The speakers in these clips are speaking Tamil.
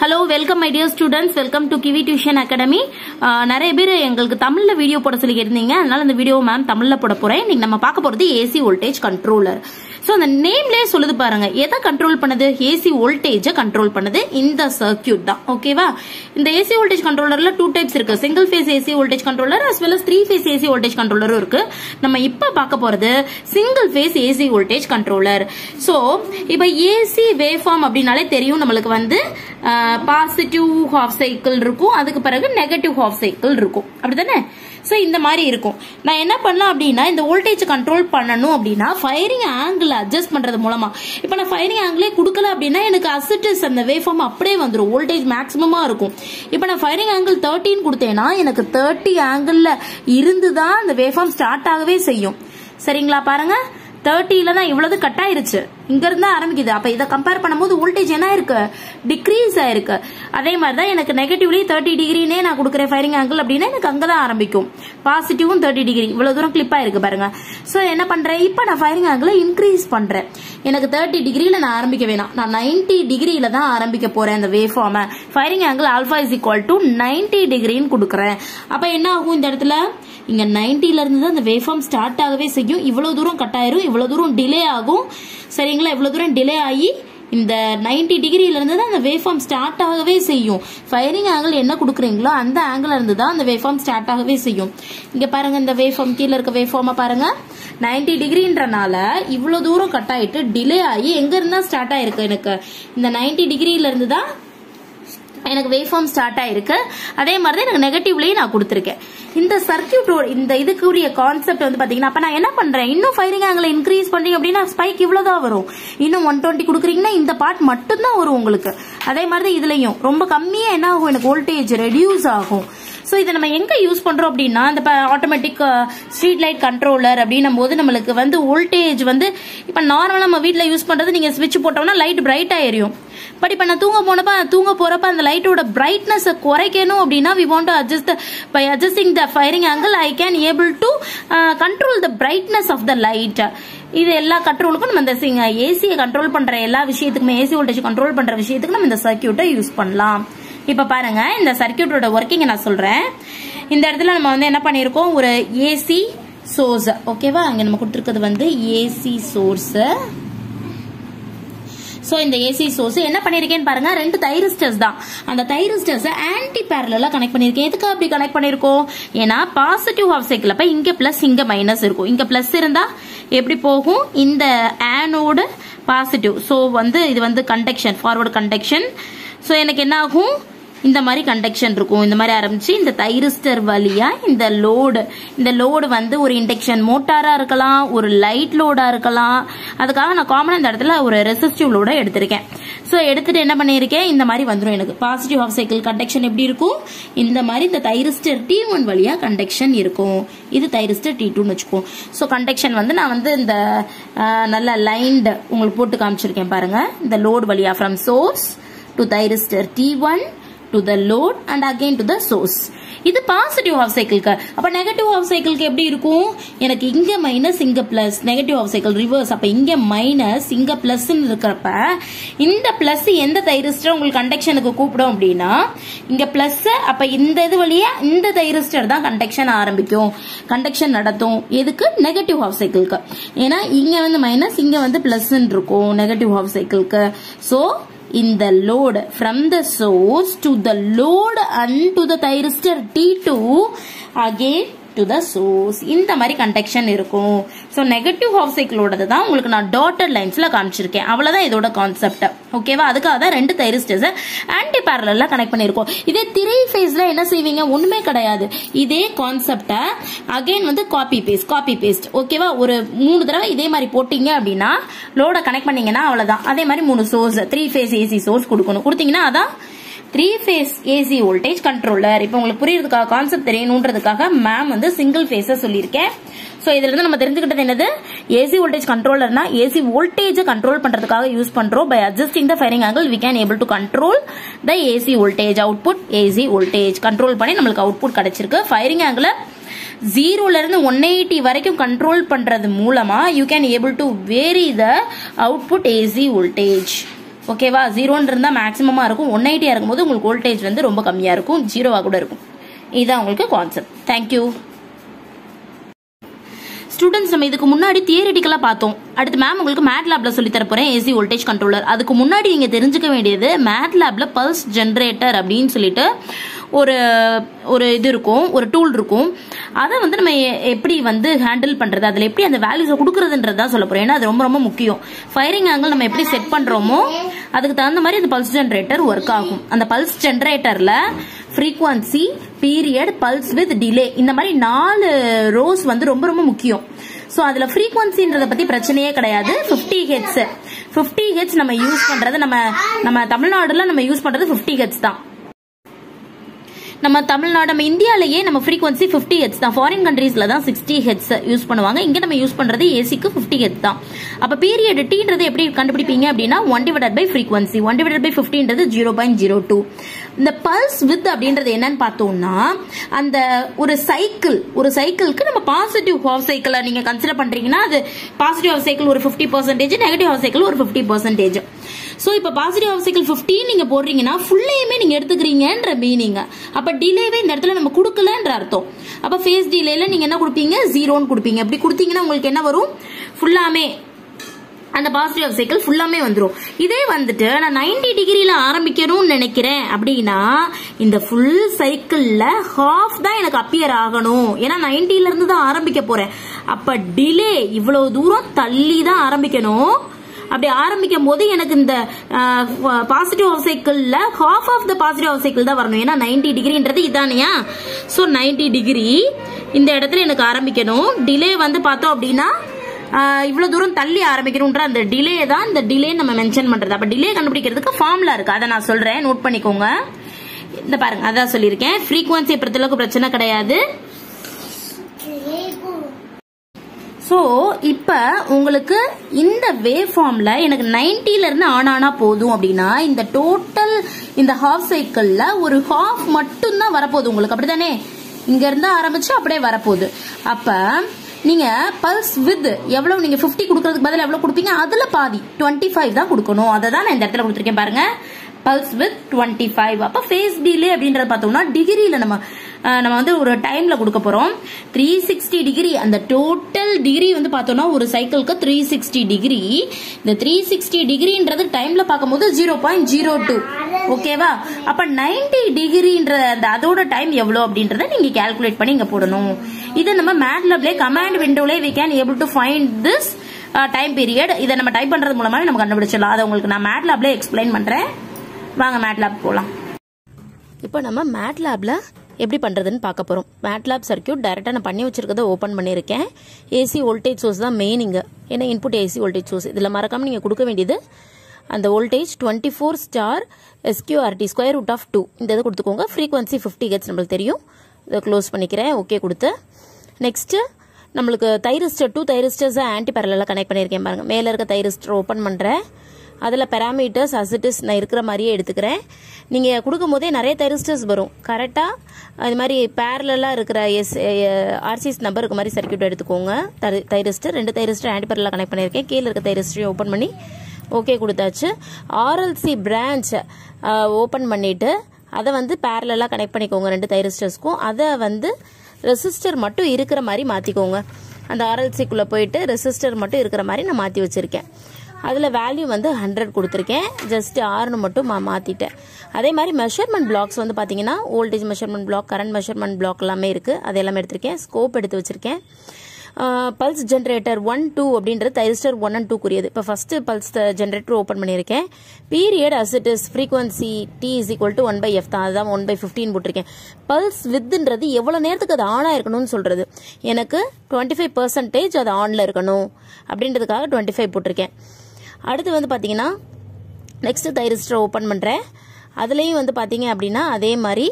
hello welcome my dear students welcome to Kiwi tuition academy நிறைய பேர் எங்களுக்கு தமிழ்ல வீடியோ போட சொல்லி இருந்தீங்க அதனால அந்த வீடியோ மேம் தமிழ்ல போட போறேன் இன்னைக்கு நம்ம பார்க்க போறது ஏசி வோல்டேஜ் கண்ட்ரோலர் ஸோ அந்த நேம்லேயே சொல்லுது பாருங்க எதை கண்ட்ரோல் பண்ணுது ஏசி வோல்டேஜை கண்ட்ரோல் பண்ணுது இந்த சர்க்கியூட் தான் ஓகேவா இந்த ஏசி வோல்டேஜ் கண்ட்ரோலர்ல டூ டைப்ஸ் இருக்கு single phase AC voltage controller as well as three phase AC voltage கண்ட்ரோலரும் இருக்கு நம்ம இப்ப பார்க்க போறது single phase AC voltage controller so இப்போ ஏசி வேவ் ஃபார்ம் அப்படின்னாலே தெரியும் நம்மளுக்கு வந்து பாசிட்டிவ் ஹாஃப் சைக்கிள் இருக்கும் அதுக்கு பிறகு நெகட்டிவ் ஹாஃப் சைக்கிள் இருக்கும் அப்படிதானே ஸோ இந்த மாதிரி இருக்கும் நான் என்ன பண்ணலாம் அப்படின்னா இந்த வோல்டேஜ் கண்ட்ரோல் பண்ணணும் அப்படின்னா ஃபயரிங் ஆங்கிள் அட்ஜஸ்ட் பண்றது மூலமா இப்போ நான் ஃபயரிங் ஆங்கிளே கொடுக்கல அப்படின்னா எனக்கு அசிட்டிஸ் அந்த வேவ் ஃபார்ம் அப்படியே வந்துடும் வோல்டேஜ் மேக்ஸிமமா இருக்கும் இப்போ நான் ஃபயரிங் ஆங்கிள் தேர்ட்டின் கொடுத்தேன்னா எனக்கு தேர்ட்டி ஆங்கிள் இருந்து தான் அந்த வேவ் ஃபார்ம் ஸ்டார்ட் ஆகவே செய்யும் சரிங்களா பாருங்க தேர்ட்டில தான் இவ்வளவு கட் ஆயிருச்சு இங்க இருந்தா ஆரம்பிக்குது அப்ப இதை கம்பேர் பண்ணும்போது வோல்டேஜ் என்ன இருக்கு டிக்ரீஸ் ஆயிருக்கு அதே மாதிரி தான் எனக்கு நெகட்டிவ்லி தேர்ட்டி டிகிரினே நான் கொடுக்குறேன் ஃபயரிங் ஆங்கிள் அப்படின்னா எனக்கு அங்கதான் ஆரம்பிக்கும் பாசிட்டிவும் தேர்ட்டி டிகிரி இவ்வளவு தூரம் கிளிப் ஆயிருக்கு பாருங்க சோ என்ன பண்றேன் இப்ப நான் ஃபயரிங் ஆங்கிள் இன்க்ரீஸ் பண்றேன் எனக்கு தேர்ட்டி டிகிரியில நான் ஆரம்பிக்க வேணாம் நான் நைன்டி டிகிரியில தான் ஆரம்பிக்க போறேன் அந்த wave form firing angle alpha is equal to ninety டிகிரின்னு கொடுக்குறேன் அப்ப என்ன ஆகும் இந்த இடத்துல இங்க நைன்டில இருந்து தான் அந்த வேவ் ஃபார்ம் ஸ்டார்ட் ஆகவே செய்யும் இவ்வளவு தூரம் கட் ஆயிரும் இவ்வளவு தூரம் டிலே ஆகும் சரிங்களா இவ்வளவு தூரம் டிலே ஆகி இந்த நைன்டி டிகிரியில இருந்து தான் அந்த வேவ் ஃபார்ம் ஸ்டார்ட் ஆகவே செய்யும் ஃபயரிங் ஆங்கிள் என்ன கொடுக்குறீங்களோ அந்த ஆங்கிள் இருந்து தான் அந்த வேவ் ஃபார்ம் ஸ்டார்ட் ஆகவே செய்யும் இங்க பாருங்க இந்த வேவ் ஃபார்ம் கீழே இருக்க வேவ் ஃபார்மை பாருங்க நைன்டி டிகிரின்றனால இவ்வளவு தூரம் கட் ஆயிட்டு டிலே ஆகி எங்க இருந்தா ஸ்டார்ட் ஆயிருக்கு எனக்கு இந்த நைன்டி டிகிரியில இருந்து தான் எனக்கு வேவ் ஃபார்ம் ஸ்டார்ட் ஆயிருக்கு அதே மாதிரி தான் எனக்கு நெகட்டிவ்லயும் நான் கொடுத்துருக்கேன் இந்த சர்க்கியூட் இந்த இதுக்குரிய கான்செப்ட் வந்து பாத்தீங்கன்னா அப்ப நான் என்ன பண்றேன் இன்னும் ஃபயரிங் ஆங்கிள் இன்க்ரீஸ் பண்ணீங்க அப்படின்னா ஸ்பைக் இவ்வளவுதான் வரும் இன்னும் ஒன் டுவெண்ட்டி கொடுக்குறீங்கன்னா இந்த பார்ட் மட்டும் தான் வரும் உங்களுக்கு அதே மாதிரி தான் இதுலயும் ரொம்ப கம்மியா என்ன ஆகும் எனக்கு வோல்டேஜ் ரெடியூஸ் ஆகும் ஸோ இதை நம்ம எங்க யூஸ் பண்றோம் அப்படின்னா இந்த ஆட்டோமேட்டிக் ஸ்ட்ரீட் லைட் கண்ட்ரோலர் அப்படின்னும் போது நம்மளுக்கு வந்து வோல்டேஜ் வந்து இப்போ நார்மலாக நம்ம வீட்டில் யூஸ் பண்றது நீங்க ஸ்விட்ச் போட்டோம்னா லைட் பிரைட்டாக எரியும் பட் இப்போ நான் தூங்க போனப்ப தூங்க போறப்ப அந்த லைட்டோட பிரைட்னஸ் குறைக்கணும் அப்படின்னா we want to adjust by adjusting the firing angle I can able to control the brightness of the light இது எல்லா கண்ட்ரோலுக்கும் நம்ம இந்த ஏசியை கண்ட்ரோல் பண்ற எல்லா விஷயத்துக்குமே ஏசி வோல்டேஜ் கண்ட்ரோல் பண்ற விஷயத்துக்கு நம்ம இந்த சர்க்கியூட்டை யூஸ் பண்ணலாம் இப்ப பாருங்க இந்த சர்க்கியூட்டோட ஒர்க்கிங் நான் சொல்றேன் இந்த இடத்துல நம்ம வந்து என்ன பண்ணிருக்கோம் ஒரு ஏசி சோர்ஸ் ஓகேவா இங்க நம்ம கொடுத்துருக்கிறது வந்து ஏசி சோர்ஸ் ஸோ இந்த ஏசி சோர்ஸ் என்ன பண்ணிருக்கேன்னு பாருங்க ரெண்டு தைரிஸ்டர்ஸ் தான் அந்த தைரிஸ்டர்ஸ் ஆன்டி பேரலா கனெக்ட் பண்ணிருக்கேன் எதுக்கு அப்படி கனெக்ட் பண்ணிருக்கோம் ஏன்னா பாசிட்டிவ் ஹாஃப் சைக்கிள் அப்ப இங்க பிளஸ் இங்க மைனஸ் இருக்கும் இங்க பிளஸ் இருந்தா எப்படி போகும் இந்த ஆனோடு பாசிட்டிவ் ஸோ வந்து இது வந்து கண்டக்ஷன் ஃபார்வர்டு கண்டக்ஷன் ஸோ எனக்கு என்ன ஆகும் இந்த மாதிரி கண்டக்ஷன் இருக்கும் இந்த மாதிரி ஆரம்பிச்சு இந்த தைரிஸ்டர் வழியா இந்த லோடு இந்த லோடு வந்து ஒரு இண்டக்ஷன் மோட்டாரா இருக்கலாம் ஒரு லைட் லோடா இருக்கலாம் அதுக்காக நான் காமனா இந்த இடத்துல ஒரு ரெசிஸ்டிவ் லோட எடுத்திருக்கேன் ஸோ எடுத்துட்டு என்ன பண்ணியிருக்கேன் இந்த மாதிரி வந்துடும் எனக்கு பாசிட்டிவ் ஹாஃப் சைக்கிள் கண்டக்ஷன் எப்படி இருக்கும் இந்த மாதிரி இந்த தைரிஸ்டர் டி ஒன் வழியா கண்டக்ஷன் இருக்கும் இது தைரிஸ்டர் டி டூன்னு வச்சுக்கோம் ஸோ கண்டக்ஷன் வந்து நான் வந்து இந்த நல்ல லைன்டு உங்களுக்கு போட்டு காமிச்சிருக்கேன் பாருங்க இந்த லோடு வழியா from source to thyristor T one to the load and again to the source இது பாசிட்டிவ் ஹாஃப் சைக்கிள்க்கு அப்ப நெகட்டிவ் ஹாஃப் சைக்கிள்க்கு எப்படி இருக்கும் எனக்கு இங்க மைனஸ் இங்க plus negative half cycle reverse அப்ப இங்க மைனஸ் இங்க பிளஸ் இருக்கிறப்ப இந்த பிளஸ் எந்த தைரிஸ்டர் உங்களுக்கு கண்டக்ஷனுக்கு கூப்பிடும் அப்படின்னா இங்க பிளஸ் அப்ப இந்த இது வழியா இந்த தைரிஸ்டர் தான் கண்டக்ஷன் ஆரம்பிக்கும் கண்டக்ஷன் நடத்தும் எதுக்கு நெகட்டிவ் ஹாஃப் சைக்கிள்க்கு ஏன்னா இங்க வந்து மைனஸ் இங்க வந்து பிளஸ் இருக்கும் நெகட்டிவ் ஹாஃப் சைக்கிள்க்கு so in the load from the source to the load and to the thyristor T2 again to the source இந்த மாதிரி கண்டக்ஷன் இருக்கும் ஸோ நெகட்டிவ் ஹாஃப் சைக்கிளோடது தான் உங்களுக்கு நான் டாட்டட் லைன்ஸ்ல காமிச்சிருக்கேன் அவ்வளவுதான் இதோட கான்செப்ட் ஓகேவா அதுக்காக தான் ரெண்டு தைரிஸ்டர்ஸை ஆன்டி பேரலா கனெக்ட் பண்ணிருக்கோம் இதே திரை ஃபேஸ்ல என்ன செய்வீங்க ஒண்ணுமே கிடையாது இதே கான்செப்டை அகைன் வந்து காப்பி பேஸ்ட் காப்பி பேஸ்ட் ஓகேவா ஒரு மூணு தடவை இதே மாதிரி போட்டீங்க அப்படின்னா லோட கனெக்ட் பண்ணீங்கன்னா அவ்வளவுதான் அதே மாதிரி மூணு source three phase AC source கொடுக்கணும் கொடுத்தீங்கன்னா அதான் three phase AC voltage controller இப்போ உங்களுக்கு புரியறதுக்காக கான்செப்ட் தெரியணுன்றதுக்காக மேம் வந்து சிங்கிள் ஃபேஸ சொல்லியிருக்கேன் ஸோ இதுல இருந்து நம்ம தெரிஞ்சுக்கிட்டது என்னது ஏசி வோல்டேஜ் கண்ட்ரோலர்னா ஏசி வோல்டேஜ் கண்ட்ரோல் பண்றதுக்காக யூஸ் பண்றோம் by adjusting the firing angle we can able to control the AC voltage output AC voltage control பண்ணி நம்மளுக்கு அவுட்புட் கிடைச்சிருக்கு ஃபயரிங் ஆங்கிள் ஜீரோல இருந்து ஒன் எயிட்டி வரைக்கும் கண்ட்ரோல் பண்றது மூலமா you can able to vary the output AC voltage ஓகேவா ஜீரோன்னு இருந்தால் மேக்ஸிமமாக இருக்கும் ஒன் எயிட்டியாக இருக்கும்போது உங்களுக்கு வோல்டேஜ் வந்து ரொம்ப கம்மியாக இருக்கும் ஜீரோவாக கூட இருக்கும் இதுதான் உங்களுக்கு கான்செப்ட் தேங்க்யூ ஸ்டூடெண்ட்ஸ் நம்ம இதுக்கு முன்னாடி தியரிட்டிக்கலா பார்த்தோம் அடுத்து மேம் உங்களுக்கு மேட் லேப்ல சொல்லி தர போறேன் ஏசி வோல்டேஜ் கண்ட்ரோலர் அதுக்கு முன்னாடி நீங்க தெரிஞ்சுக்க வேண்டியது மேட் லேப்ல பல்ஸ் ஜென்ரேட்டர் அப்படின்னு சொல்லிட்டு ஒரு ஒரு இது இருக்கும் ஒரு டூல் இருக்கும் அதை வந்து நம்ம எ- எப்படி வந்து ஹேண்டில் பண்றது அதுல எப்படி அந்த வேல்யூஸை கொடுக்கறதுன்றது தான் சொல்ல போறோம் ஏன்னா அது ரொம்ப ரொம்ப முக்கியம் ஃபயரிங் ஆங்கிள் நம்ம எப்படி செட் பண்றோமோ அதுக்கு தகுந்த மாதிரி அந்த பல்ஸ் ஜென்ரேட்டர் ஒர்க் ஆகும் அந்த பல்ஸ் ஜென்ரேட்டர்ல frequency period pulse width delay இந்த மாதிரி நாலு ரோஸ் வந்து ரொம்ப ரொம்ப முக்கியம் ஸோ அதில் ஃப்ரீக்வன்சின்றத பற்றி பிரச்சனையே கிடையாது ஃபிஃப்டி ஹெட்ஸ் ஃபிஃப்டி ஹெட்ஸ் நம்ம யூஸ் பண்ணுறது நம்ம நம்ம தமிழ்நாடுல நம்ம யூஸ் பண்ணுறது ஃபிஃப்டி ஹெட்ஸ் தான் நம்ம தமிழ்நாடு நம்ம இந்தியாலயே நம்ம ஃப்ரீக்வன்சி 50 ஹெட்ஸ் தான் ஃபாரின் கண்ட்ரீஸ்ல தான் சிக்ஸ்டி ஹெட்ஸ் யூஸ் பண்ணுவாங்க இங்க நம்ம யூஸ் பண்றது ஏசிக்கு 50 ஹெட்ஸ் தான் அப்ப பீரியட் டீன்றது எப்படி கண்டுபிடிப்பீங்க அப்படின்னா one divided by frequency one divided by ஃபிஃப்டின்றது ஜீரோ பாயிண்ட் ஜீரோ டூ இந்த பல்ஸ் வித் அப்படின்றது என்னன்னு பார்த்தோம்னா அந்த ஒரு சைக்கிள் ஒரு சைக்கிள்க்கு நம்ம பாசிட்டிவ் ஹாஃப் சைக்கிளை நீங்க கன்சிடர் பண்றீங்கன்னா அது பாசிட்டிவ் ஹாஃப் சைக்கிள் ஒரு fifty percentage negative half cycle ஒரு ஃபிஃப்டி பர்சன்டேஜ் ஸோ இப்போ பாசிட்டிவ் ஹாஃப் சைக்கிள் ஃபிஃப்டின் நீங்க போடுறீங்கன்னா ஃபுல்லையுமே நீங்க எடுத்துக்கிறீங்கன்ற மீனிங் அப்ப டிலேவே இந்த இடத்துல நம்ம கொடுக்கலன்ற அர்த்தம் அப்ப ஃபேஸ் டிலேல நீங்க என்ன கொடுப்பீங்க ஜீரோன்னு கொடுப்பீங்க அப்படி கொடுத்தீங்கன்னா உங்களுக்கு என்ன வரும் ஃபுல்லாமே அந்த பாசிட்டிவ் ஆஃப் சைக்கிள் ஃபுல்லாமே வந்துரும் இதே வந்துட்டு நான் 90 டிகிரில ஆரம்பிக்கணும்னு நினைக்கிறேன் அப்படின்னா இந்த ஃபுல் சைக்கிள்ல ஹாஃப் தான் எனக்கு அப்பியர் ஆகணும் ஏன்னா 90 ல இருந்து தான் ஆரம்பிக்க போறேன் அப்ப டிலே இவ்வளவு தூரம் தள்ளி தான் ஆரம்பிக்கணும் அப்படி ஆரம்பிக்கும் போது எனக்கு இந்த பாசிட்டிவ் ஆஃப் சைக்கிள்ல half of the positive half cycle தான் வரணும் ஏன்னா 90 டிகிரின்றது இதானையா ஸோ 90 டிகிரி இந்த இடத்துல எனக்கு ஆரம்பிக்கணும் டிலே வந்து பார்த்தோம் அப்படின்னா ஆஹ் இவ்வளவு தூரம் தள்ளி ஆரம்பிக்கணும்ன்ற அந்த டிலே தான் இந்த டிலே நம்ம மென்ஷன் பண்றது அப்ப டிலே கண்டுபிடிக்கிறதுக்கு ஃபார்முலா இருக்கு அதை நான் சொல்றேன் நோட் பண்ணிக்கோங்க இந்த பாருங்க அதான் சொல்லியிருக்கேன் ஃப்ரீக்வன்சி பொறுத்தளவுக்கு பிரச்சனை கிடையாது ஸோ இப்போ உங்களுக்கு இந்த வேவ் ஃபார்ம்ல எனக்கு 90 ல இருந்து ஆன் ஆனா போதும் அப்படின்னா இந்த டோட்டல் இந்த ஹாஃப் சைக்கிள்ல ஒரு ஹாஃப் மட்டும்தான் வரப்போகுது உங்களுக்கு அப்படிதானே இங்க இருந்து ஆரம்பிச்சு அப்படியே வரப்போகுது அப்ப நீங்க பல்ஸ் வித் எவ்வளவு நீங்க 50 கொடுக்கறதுக்கு பதிலா எவ்வளவு கொடுப்பீங்க அதுல பாதி 25 ஃபைவ் தான் கொடுக்கணும் அதை தான் நான் இந்த இடத்துல கொடுத்துருக்கேன் பாருங்க பல்ஸ் வித் 25 ஃபைவ் அப்ப ஃபேஸ் டிலே அப்படின்றத பார்த்தோம்னா டிகிரியில நம்ம அஹ், நம்ம வந்து ஒரு டைம்ல கொடுக்க போறோம் த்ரீ சிக்ஸ்டி டிகிரி அந்த டோட்டல் டிகிரி வந்து பார்த்தோம்னா ஒரு சைக்கிளுக்கு த்ரீ சிக்ஸ்டி டிகிரி இந்த த்ரீ சிக்ஸ்டி டிகிரின்றது டைம்ல பார்க்கும்போது ஜீரோ பாயிண்ட் ஜீரோ டூ ஓகேவா அப்ப 90 டிகிரின்ற அந்த அதோட டைம் எவ்வளவு அப்படின்றத நீங்க கால்குலேட் பண்ணி இங்க போடணும் இதை நம்ம மேட்லப்லே கமாண்ட் விண்டோலே we can able to find this time period இதை நம்ம டைப் பண்றது மூலமா நம்ம கண்டுபிடிச்சிடலாம் அதை உங்களுக்கு நான் மேட்லாப்ல எக்ஸ்பிளைன் பண்றேன் வாங்க மேட்லாப் போலாம் இப்போ நம்ம மேட்லாப்ல எப்படி பண்ணுறதுன்னு பார்க்க போகிறோம் மேட்லாப் சர்க்கியூட் டைரெக்டாக நான் பண்ணி வச்சிருக்கதை ஓப்பன் பண்ணியிருக்கேன் ஏசி வோல்டேஜ் சோர்ஸ் தான் மெயின் இங்கே ஏன்னா இன்புட் ஏசி வோல்டேஜ் சோர்ஸ் இதில் மறக்காமல் நீங்கள் கொடுக்க வேண்டியது அந்த voltage twenty four star SQRT square root of two இந்த இது கொடுத்துக்கோங்க ஃப்ரீக்வன்சி ஃபிஃப்டி ஹெட்ஸ் நம்மளுக்கு தெரியும் இதை க்ளோஸ் பண்ணிக்கிறேன் ஓகே கொடுத்து நெக்ஸ்ட்டு நம்மளுக்கு தைரிஸ்டர் டூ தைரிஸ்டர்ஸை ஆன்டி பேரலாக கனெக்ட் பண்ணியிருக்கேன் பாருங்க மேலே இருக்க தைரிஸ்டர் ஓப்பன் பண்ணுறேன் அதில் பெராமீட்டர்ஸ் அசிட்டிஸ் நான் இருக்கிற மாதிரியே எடுத்துக்கிறேன் நீங்கள் கொடுக்கும் போதே நிறைய தைரிஸ்டர்ஸ் வரும் கரெக்டாக அது மாதிரி பேரலாக இருக்கிற எஸ் ஆர்சிஎஸ் நம்பருக்கு மாதிரி சர்க்கியூட் எடுத்துக்கோங்க தைரிஸ்டர் ரெண்டு தைரிஸ்டர் ஆன்டி பேரலாக கனெக்ட் பண்ணியிருக்கேன் கீழே இருக்க தைரிஸ்டரையும் ஓப்பன் பண்ணி ஓகே கொடுத்தாச்சு ஆர்எல்சி பிரான்ச் ஓப்பன் பண்ணிவிட்டு அதை வந்து பேரலாக கனெக்ட் பண்ணிக்கோங்க ரெண்டு தைரிஸ்டர்ஸ்க்கும் அதை வந்து ரெசிஸ்டர் மட்டும் இருக்கிற மாதிரி மாற்றிக்கோங்க அந்த ஆர்எல்சிக்குள்ளே போயிட்டு ரெசிஸ்டர் மட்டும் இருக்கிற மாதிரி நான் மாற்றி வச்சுருக்கேன் அதில் வேல்யூ வந்து ஹண்ட்ரட் கொடுத்துருக்கேன் ஜஸ்ட் ஆறுனு மட்டும் மா மாற்றிட்டேன் அதே மாதிரி மெஷர்மெண்ட் பிளாக்ஸ் வந்து பார்த்தீங்கன்னா voltage measurement block current measurement block எல்லாமே இருக்குது அது எல்லாமே எடுத்திருக்கேன் ஸ்கோப் எடுத்து வச்சுருக்கேன் பல்ஸ் ஜென்ரேட்டர் ஒன் டூ அப்படின்றது தைரிஸ்டர் ஒன் அண்ட் டூக்குரியது இப்போ ஃபர்ஸ்ட் பல்ஸ் ஜென்ரேட்டர் ஓப்பன் பண்ணியிருக்கேன் period as it is frequency T is equal to one by F தான் அதுதான் ஒன் பை ஃபிஃப்டின் போட்டிருக்கேன் பல்ஸ் வித்துன்றது எவ்வளோ நேரத்துக்கு அது ஆன் ஆயிருக்கணும்னு சொல்றது எனக்கு டுவெண்ட்டி ஃபைவ் பர்சன்டேஜ் அது ஆனில் இருக்கணும் அப்படின்றதுக்காக டுவெண்ட்டி ஃபைவ் போட்டிருக்கேன் அடுத்து வந்து பார்த்தீங்கன்னா நெக்ஸ்ட் தைரிஸ்டர் ஓப்பன் பண்ணுறேன் அதுலேயும் வந்து பார்த்தீங்க அப்படின்னா அதே மாதிரி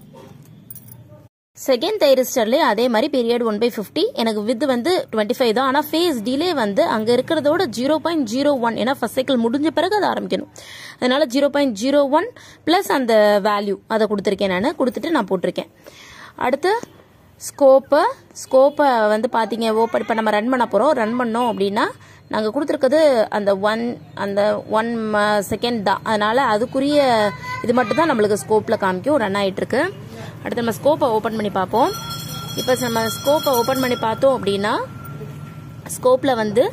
செகண்ட் தைரிஸ்டர்லேயே அதே மாதிரி பீரியட் ஒன் பை ஃபிஃப்டி எனக்கு வித் வந்து டுவெண்ட்டி ஃபைவ் தான் ஆனால் ஃபேஸ் டிலே வந்து அங்கே இருக்கிறதோட ஜீரோ பாயிண்ட் ஜீரோ ஒன் ஏன்னா ஃபர்ஸ்ட் சைக்கிள் முடிஞ்ச பிறகு அதை ஆரம்பிக்கணும் அதனால zero point zero one plus அந்த வேல்யூ அதை கொடுத்துருக்கேன் நான் கொடுத்துட்டு நான் போட்டிருக்கேன் அடுத்து ஸ்கோப்பை ஸ்கோப்பை வந்து பார்த்தீங்க ஓப்பன் இப்போ நம்ம ரன் பண்ண போகிறோம் ரன் பண்ணோம் அப்படின்னா நாங்கள் கொடுத்துருக்கிறது அந்த ஒன் அந்த ஒன் செகண்ட் தான் அதனால அதுக்குரிய இது மட்டும் தான் நம்மளுக்கு ஸ்கோப்பில் காமிக்கும் ரன் ஆகிட்டு இருக்கு அடுத்து நம்ம ஸ்கோப்பை ஓப்பன் பண்ணி பார்ப்போம் இப்போ நம்ம ஸ்கோப்பை ஓப்பன் பண்ணி பார்த்தோம் அப்படின்னா ஸ்கோப்பில் வந்து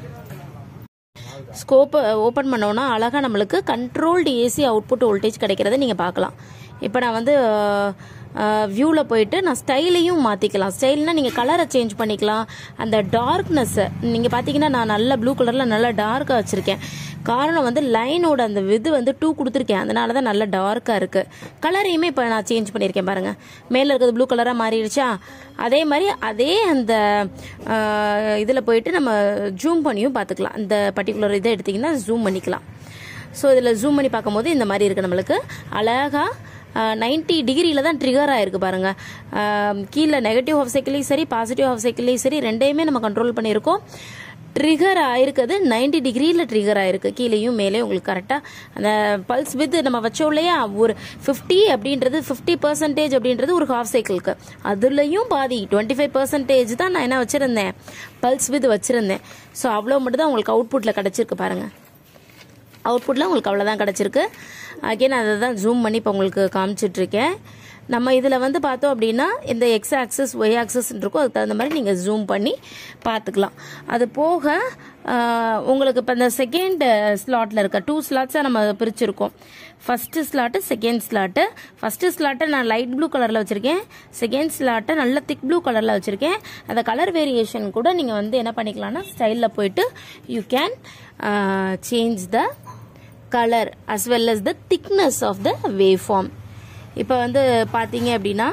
ஸ்கோப்பை ஓப்பன் பண்ணோன்னா அழகாக நம்மளுக்கு கண்ட்ரோல்டு ஏசி அவுட்புட் வோல்டேஜ் கிடைக்கிறத நீங்கள் பார்க்கலாம் இப்போ நான் வந்து வியூவில் போயிட்டு நான் ஸ்டைலையும் மாற்றிக்கலாம் ஸ்டைல்னால் நீங்கள் கலரை சேஞ்ச் பண்ணிக்கலாம் அந்த டார்க்னஸ்ஸை நீங்கள் பார்த்தீங்கன்னா நான் நல்ல ப்ளூ கலரில் நல்லா டார்க்காக வச்சுருக்கேன் காரணம் வந்து லைனோட அந்த இது வந்து டூ கொடுத்துருக்கேன் அதனால தான் நல்லா டார்க்காக இருக்குது கலரையுமே இப்போ நான் சேஞ்ச் பண்ணியிருக்கேன் பாருங்கள் மேலே இருக்கிறது ப்ளூ கலராக மாறிடுச்சா அதே மாதிரி அதே அந்த இதில் போயிட்டு நம்ம ஜூம் பண்ணியும் பார்த்துக்கலாம் அந்த பர்டிகுலர் இதை எடுத்திங்கன்னா ஜூம் பண்ணிக்கலாம் ஸோ இதில் ஜூம் பண்ணி பார்க்கும்போது இந்த மாதிரி இருக்குது நம்மளுக்கு அழகாக நைன்டி டிகிரியில் தான் ட்ரிகர் ஆயிருக்கு பாருங்க கீழே நெகட்டிவ் ஆஃப் சைக்கிளையும் சரி பாசிட்டிவ் ஆஃப் சைக்கிளையும் சரி ரெண்டையுமே நம்ம கண்ட்ரோல் பண்ணியிருக்கோம் ட்ரிகர் ஆயிருக்கிறது நைன்டி டிகிரியில் ட்ரிகர் ஆயிருக்கு கீழேயும் மேலே உங்களுக்கு கரெக்டாக அந்த பல்ஸ் வித் நம்ம வச்சோம் இல்லையா ஒரு ஃபிஃப்டி அப்படின்றது ஃபிஃப்டி பர்சன்டேஜ் அப்படின்றது ஒரு ஹாஃப் சைக்கிளுக்கு அதுலேயும் பாதி டுவெண்ட்டி ஃபைவ் பர்சன்டேஜ் தான் நான் என்ன வச்சுருந்தேன் பல்ஸ் வித் வச்சுருந்தேன் ஸோ அவ்வளோ மட்டும் தான் உங்களுக்கு அவுட்புட்டில் கிடச்சிருக்கு பாருங்கள் அவுட்புட்டில் உங்களுக்கு அவ்வளோதான் கிடச்சிருக்கு அகெயின் அதை தான் ஜூம் பண்ணி இப்போ உங்களுக்கு காமிச்சிட்ருக்கேன் நம்ம இதில் வந்து பார்த்தோம் அப்படின்னா இந்த எக்ஸ் ஆக்சஸ் ஒய் ஆக்சஸ் இருக்கும் அதுக்கு தகுந்த மாதிரி நீங்கள் ஜூம் பண்ணி பார்த்துக்கலாம் அது போக உங்களுக்கு இப்போ இந்த செகண்ட் ஸ்லாட்டில் இருக்க டூ ஸ்லாட்ஸாக நம்ம பிரிச்சிருக்கோம் first slot second slot first ஸ்லாட்டை நான் லைட் ப்ளூ கலரில் வச்சுருக்கேன் செகண்ட் ஸ்லாட்டை நல்ல திக் ப்ளூ கலரில் வச்சுருக்கேன் அந்த கலர் வேரியேஷன் கூட நீங்கள் வந்து என்ன பண்ணிக்கலாம்னா ஸ்டைலில் போயிட்டு you can change the colour as well as the thickness of the wave form இப்போ வந்து பார்த்தீங்க அப்படின்னா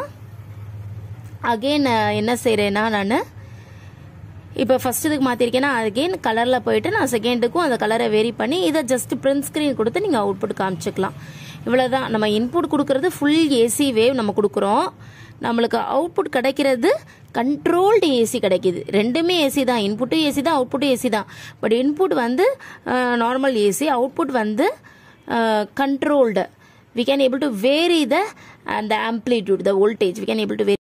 அகெயின் என்ன செய்கிறேன்னா நான் இப்போ ஃபர்ஸ்ட் இதுக்கு மாற்றிருக்கேன்னா அகெயின் கலரில் போயிட்டு நான் செகண்டுக்கும் அந்த கலரை வெரி பண்ணி இதை ஜஸ்ட் பிரிண்ட் ஸ்க்ரீன் கொடுத்து நீங்கள் அவுட்புட் காமிச்சிக்கலாம் இவ்வளோதான் நம்ம இன்புட் கொடுக்கறது ஃபுல் ஏசி வேவ் நம்ம கொடுக்குறோம் நம்மளுக்கு அவுட்புட் கிடைக்கிறது கண்ட்ரோல்டு ஏசி கிடைக்கிது ரெண்டுமே ஏசி தான் இன்புட்டும் ஏசி தான் அவுட்புட்டும் ஏசி தான் பட் இன்புட் வந்து நார்மல் ஏசி அவுட்புட் வந்து controlled we can able to vary the and the amplitude the voltage we can able to vary